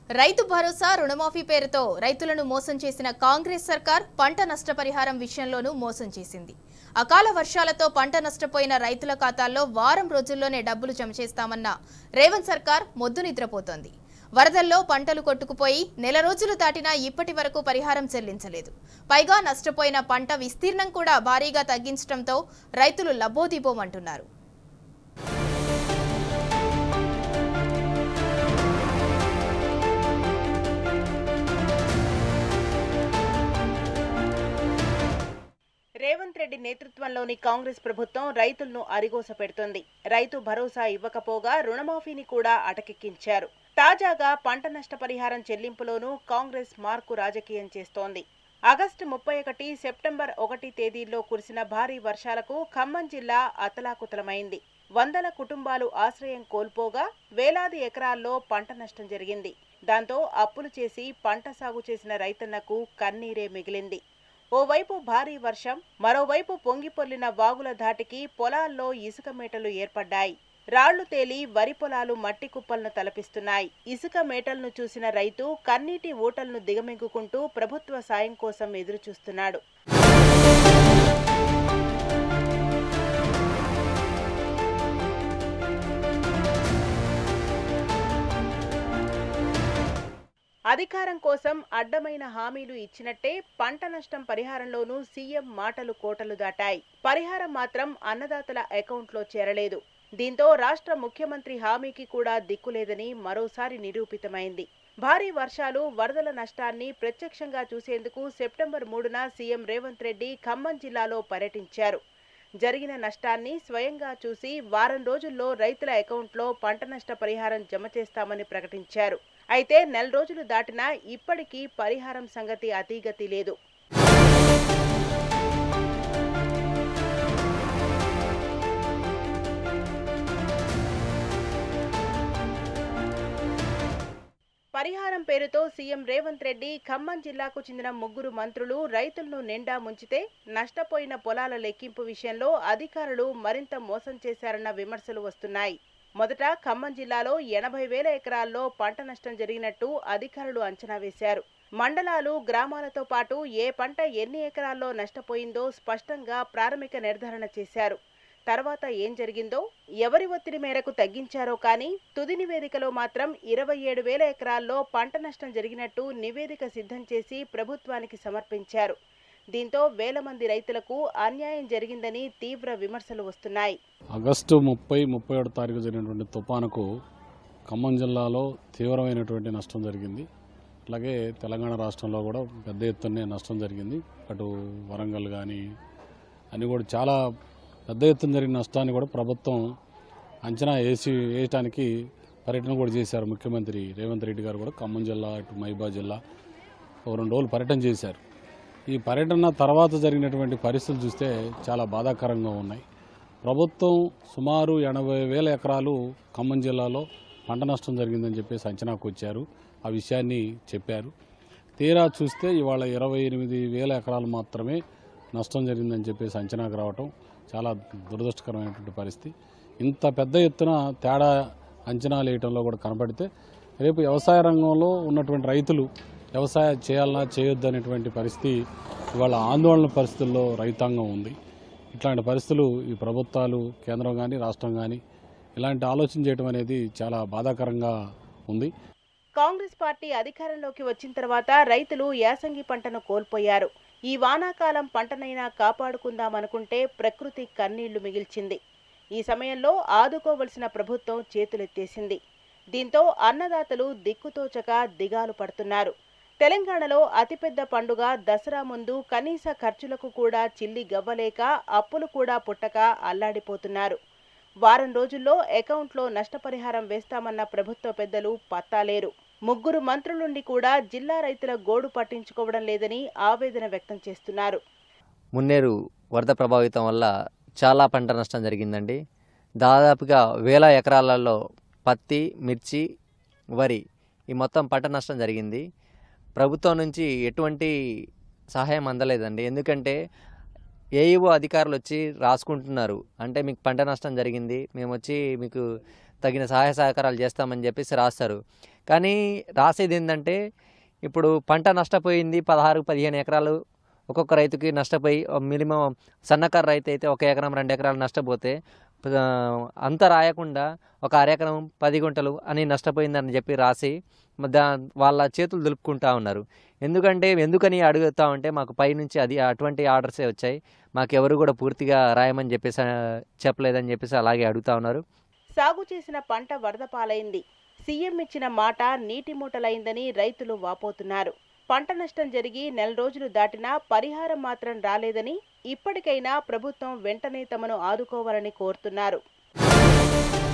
రైతు భరోసా రుణమాఫీ పేరుతో రైతులను మోసం చేసిన కాంగ్రెస్ సర్కార్ పంట నష్టపరిహారం విషయంలోనూ మోసం చేసింది అకాల వర్షాలతో పంట నష్టపోయిన రైతుల ఖాతాల్లో వారం రోజుల్లోనే డబ్బులు జమ చేస్తామన్న రేవంత్ సర్కార్ మొద్దు నిద్రపోతోంది వరదల్లో పంటలు కొట్టుకుపోయి నెల రోజులు దాటినా ఇప్పటి వరకు పరిహారం చెల్లించలేదు పైగా నష్టపోయిన పంట విస్తీర్ణం కూడా భారీగా తగ్గించడంతో రైతులు లబోదిబోమంటున్నారు రేవంత్ రెడ్డి నేతృత్వంలోని కాంగ్రెస్ ప్రభుత్వం రైతులను అరిగోస పెడుతోంది రైతు భరోసా ఇవ్వకపోగా రుణమాఫీని కూడా అటకెక్కించారు తాజాగా పంట నష్టపరిహారం చెల్లింపులోనూ కాంగ్రెస్ మార్కు రాజకీయం చేస్తోంది ఆగస్టు ముప్పై ఒకటి సెప్టెంబర్ ఒకటి తేదీల్లో కురిసిన భారీ వర్షాలకు ఖమ్మం జిల్లా అతలాకుతలమైంది వందల కుటుంబాలు ఆశ్రయం కోల్పోగా వేలాది ఎకరాల్లో పంట నష్టం జరిగింది దాంతో అప్పులు చేసి పంట సాగు చేసిన రైతన్నకు కన్నీరే మిగిలింది ఓవైపు భారీ వర్షం మరోవైపు పొంగిపొర్లిన వాగుల ధాటికి పొలాల్లో ఇసుక మేటలు ఏర్పడ్డాయి రాళ్లు తేలి వరి పొలాలు మట్టి కుప్పలను తలపిస్తున్నాయి ఇసుక మేటలను చూసిన రైతు కన్నీటి ఊటలను దిగమింగుకుంటూ ప్రభుత్వ సాయం కోసం ఎదురుచూస్తున్నాడు అధికారం కోసం అడ్డమైన హామీలు ఇచ్చినట్టే పంట నష్టం పరిహారంలోనూ సీఎం మాటలు కోటలు దాటాయి పరిహారం మాత్రం అన్నదాతల అకౌంట్లో చేరలేదు దీంతో రాష్ట్ర ముఖ్యమంత్రి హామీకి కూడా దిక్కులేదని మరోసారి నిరూపితమైంది భారీ వర్షాలు వరదల నష్టాన్ని ప్రత్యక్షంగా చూసేందుకు సెప్టెంబర్ మూడున సీఎం రేవంత్ రెడ్డి ఖమ్మం జిల్లాలో పర్యటించారు జరిగిన నష్టాన్ని స్వయంగా చూసి వారం రోజుల్లో రైతుల అకౌంట్లో పంట నష్ట పరిహారం జమ చేస్తామని ప్రకటించారు అయితే నెల రోజులు దాటినా ఇప్పటికీ పరిహారం సంగతి అతీగతి లేదు పరిహారం పేరుతో సీఎం రేవంత్ రెడ్డి ఖమ్మం జిల్లాకు చెందిన ముగ్గురు మంత్రులు రైతులను నిండా ముంచితే నష్టపోయిన పొలాల లెక్కింపు విషయంలో అధికారులు మరింత మోసం చేశారన్న విమర్శలు వస్తున్నాయి మొదట ఖమ్మం జిల్లాలో ఎనభై వేల ఎకరాల్లో పంట నష్టం జరిగినట్టు అధికారులు అంచనా వేశారు మండలాలు గ్రామాలతో పాటు ఏ పంట ఎన్ని ఎకరాల్లో నష్టపోయిందో స్పష్టంగా ప్రాథమిక నిర్ధారణ చేశారు తర్వాత ఏం జరిగిందో ఎవరి ఒత్తిడి మేరకు తగ్గించారో కానీ తుది నివేదికలో మాత్రం ఇరవై ఏడు వేల ఎకరాల్లో పంట నష్టం జరిగినట్టు నివేదిక సిద్ధం చేసి ప్రభుత్వానికి సమర్పించారు దీంతో వేల మంది రైతులకు అన్యాయం జరిగిందని తీవ్ర విమర్శలు వస్తున్నాయి ఆగస్టు ముప్పై ముప్పై ఒకటి తారీఖు జరిగినటువంటి తుఫానుకు ఖమ్మం జిల్లాలో తీవ్రమైనటువంటి నష్టం జరిగింది అలాగే తెలంగాణ రాష్ట్రంలో కూడా పెద్ద ఎత్తునే నష్టం జరిగింది అటు వరంగల్ కానీ అని కూడా చాలా పెద్ద ఎత్తున జరిగిన నష్టాన్ని కూడా ప్రభుత్వం అంచనా వేసి వేయటానికి పర్యటన కూడా చేశారు ముఖ్యమంత్రి రేవంత్ రెడ్డి గారు కూడా ఖమ్మం జిల్లా ఇటు మహిబా జిల్లా ఒక రెండు రోజులు పర్యటన చేశారు ఈ పర్యటన తర్వాత జరిగినటువంటి పరిస్థితులు చూస్తే చాలా బాధాకరంగా ఉన్నాయి ప్రభుత్వం సుమారు ఎనభై వేల ఎకరాలు ఖమ్మం జిల్లాలో పంట నష్టం జరిగిందని చెప్పేసి అంచనాకు వచ్చారు ఆ విషయాన్ని చెప్పారు తీరా చూస్తే ఇవాళ ఇరవై ఎనిమిది వేల ఎకరాలు మాత్రమే నష్టం జరిగిందని చెప్పేసి అంచనాకు రావటం చాలా దురదృష్టకరమైనటువంటి పరిస్థితి ఇంత పెద్ద ఎత్తున తేడా అంచనాలు వేయటంలో కూడా కనపడితే రేపు వ్యవసాయ రంగంలో ఉన్నటువంటి రైతులు వ్యవసాయం చేయాలన్నా చేయొద్దు అనేటువంటి పరిస్థితి ఇవాళ ఆందోళన పరిస్థితుల్లో రైతాంగం ఉంది ఇట్లాంటి పరిస్థితులు ఈ ప్రభుత్వాలు కేంద్రం కానీ రాష్ట్రం కానీ ఇలాంటి ఆలోచన చేయడం అనేది చాలా బాధాకరంగా ఉంది కాంగ్రెస్ పార్టీ అధికారంలోకి వచ్చిన తర్వాత రైతులు యాసంగి పంటను కోల్పోయారు ఈ వానాకాలం పంటనైనా కాపాడుకుందామనుకుంటే ప్రకృతి కన్నీళ్లు మిగిల్చింది ఈ సమయంలో ఆదుకోవలసిన ప్రభుత్వం చేతులెత్తేసింది దీంతో అన్నదాతలు దిక్కుతోచక దిగాలు పడుతున్నారు తెలంగాణలో అతిపెద్ద పండుగ దసరా ముందు కనీస ఖర్చులకు కూడా చిల్లి గవ్వలేక అప్పులు కూడా పుట్టక అల్లాడిపోతున్నారు వారం రోజుల్లో అకౌంట్లో నష్టపరిహారం వేస్తామన్న ప్రభుత్వ పెద్దలు పత్తాలేరు ముగ్గురు మంత్రులుండి కూడా జిల్లా రైతుల గోడు పట్టించుకోవడం లేదని ఆవేదన వ్యక్తం చేస్తున్నారు మున్నేరు వరద ప్రభావితం వల్ల చాలా పంట నష్టం జరిగిందండి దాదాపుగా వేల ఎకరాలలో పత్తి మిర్చి వరి ఈ మొత్తం పంట నష్టం జరిగింది ప్రభుత్వం నుంచి ఎటువంటి సహాయం అందలేదండి ఎందుకంటే ఏఈఓ అధికారులు వచ్చి రాసుకుంటున్నారు అంటే మీకు పంట నష్టం జరిగింది మేము వచ్చి మీకు తగిన సహాయ సహకారాలు చేస్తామని చెప్పేసి రాస్తారు కానీ రాసేది ఏంటంటే ఇప్పుడు పంట నష్టపోయింది పదహారు పదిహేను ఎకరాలు ఒక్కొక్క రైతుకి నష్టపోయి మినిమం సన్నకారు రైతు అయితే ఒక ఎకరం రెండు ఎకరాలు నష్టపోతే ఆ, అంత రాయకుండా ఒక అరెకరం పది గుంటలు అని నష్టపోయిందని చెప్పి రాసి మ- దా వాళ్ళ చేతులు దులుపుకుంటా ఉన్నారు ఎందుకంటే ఎందుకని అడుగుతా ఉంటే మాకు పైనుంచి అది అటువంటి ఆర్డర్సే వచ్చాయి మాకు ఎవరు కూడా పూర్తిగా రాయమని చెప్పేసి ఆ, చెప్పలేదని చెప్పేసి అలాగే అడుగుతా ఉన్నారు సాగు చేసిన పంట వరద పాలైంది సీఎం ఇచ్చిన మాట నీటి మూటలైందని రైతులు వాపోతున్నారు పంట నష్టం జరిగి నెల రోజులు దాటినా పరిహారం మాత్రం రాలేదని ఇప్పటికైనా ప్రభుత్వం వెంటనే తమను ఆదుకోవాలని కోరుతున్నారు